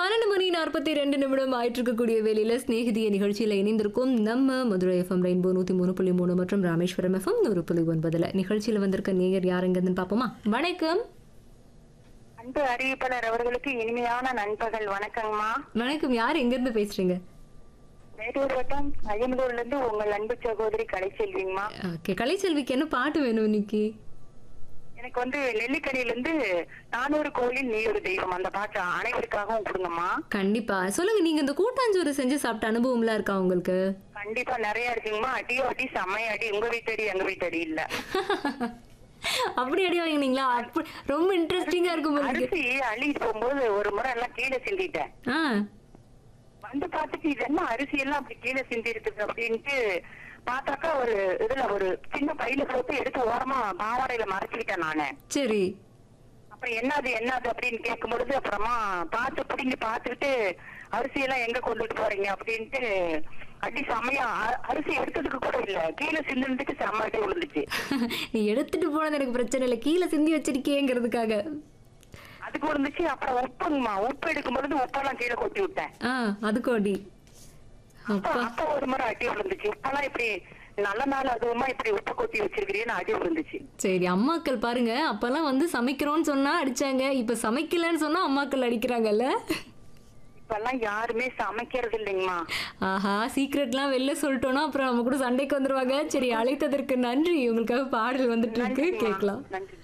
பன்னெண்டு மணி நாற்பத்தி ரெண்டு நிமிடம் ஆயிட்டு இருக்கக்கூடிய வேலையில ஸ்நேகிதிய நிகழ்ச்சியில இணைந்திருக்கும் நம்ம மதுரை எஃப்எம் ரெயின்போ நூத்தி மூணு புள்ளி மூணு மற்றும் ராமேஸ்வரம் எஃப்எம் நூறு புள்ளி ஒன்பதுல நிகழ்ச்சியில வந்திருக்க நேயர் யாருங்கன்னு பாப்போமா வணக்கம் அன்பு அறிவிப்பாளர் அவர்களுக்கு இனிமையான நண்பர்கள் வணக்கங்கம்மா வணக்கம் யார் எங்க இருந்து பேசுறீங்க மேட்டூர் வட்டம் அய்யம்பலூர்ல இருந்து உங்கள் அன்பு சகோதரி கலைச்செல்விங்கம்மா ஓகே கலைச்செல்விக்கு என்ன பாட்டு வேணும் இன்னைக்கு எனக்கு வந்து நெல்லிக்கனில இருந்து நானூறு கோயில் நீ ஒரு தெய்வம் அந்த பாட்டு அனைவருக்காகவும் கொடுங்கம்மா கண்டிப்பா சொல்லுங்க நீங்க இந்த கூட்டாஞ்சோறு செஞ்சு சாப்பிட்ட அனுபவம்லாம் இருக்கா உங்களுக்கு கண்டிப்பா நிறைய இருக்குங்கம்மா அடியோ அடி செம்மைய அடி உங்க வீட்டடி எங்க வீட்டடி இல்ல அப்படி அடி வாங்கினீங்களா அப்படி ரொம்ப இன்ட்ரெஸ்டிங்கா இருக்கும் உங்களுக்கு அரிசி அள்ளிட்டு போகும்போது ஒரு முறை எல்லாம் கீழே சிந்திட்டேன் ஆ வந்து பார்த்துட்டு இது என்ன அரிசி எல்லாம் அப்படி கீழே சிந்தி இருக்குது அப்படின்ட்டு பார்த்தாக்கா ஒரு இதுல ஒரு சின்ன பையில போட்டு எடுத்து ஓரமா பாவாடையில மறைச்சிக்கிட்டேன் நானு சரி அப்புறம் என்னது என்னது அப்படின்னு கேட்கும் பொழுது அப்புறமா பார்த்து பிடிங்கி பார்த்துக்கிட்டு அரிசி எல்லாம் எங்க கொண்டுட்டு போறீங்க அப்படின்ட்டு அடி செம்மையா அ- அரிசி எடுத்ததுக்கு கூட இல்ல கீழே சிந்துனதுக்கு செம்ம அடி விழுந்துச்சு நீ எடுத்துட்டு போனது எனக்கு பிரச்சனை இல்லை கீழே சிந்தி வச்சிருக்கேங்கிறதுக்காக அதுக்கு விழுந்துச்சு அப்புறம் உப்புங்கம்மா உப்பு எடுக்கும் பொழுது உப்பெல்லாம் கீழே கொட்டி விட்டேன் ஆ அதுக்கு அடி அப்ப அப்ப ஒரு முறை அடி விழுந்துச்சு உப்பெல்லாம் இப்படி நல்ல நாள் அதுவுமா இப்படி உப்பு கொட்டி வச்சிருக்கிறீன்னு அடி விழுந்துச்சு சரி அம்மாக்கள் பாருங்க அப்பெல்லாம் வந்து சமைக்கிறோம்னு சொன்னா அடிச்சாங்க இப்ப சமைக்கலன்னு சொன்னா அம்மாக்கள் அடிக்கிறாங்கல்ல இப்பெல்லாம் யாருமே சமைக்கிறது இல்லைங்கம்மா ஆஹா சீக்ரெட்லாம் வெளில சொல்லிட்டோம்னா அப்புறம் நம்ம கூட சண்டைக்கு வந்துருவாங்க சரி அழைத்ததற்கு நன்றி உங்களுக்காக பாடல் வந்துட்டு இருக்கு நன்றிங்கம்மா. கேட்கலாம் நன்றி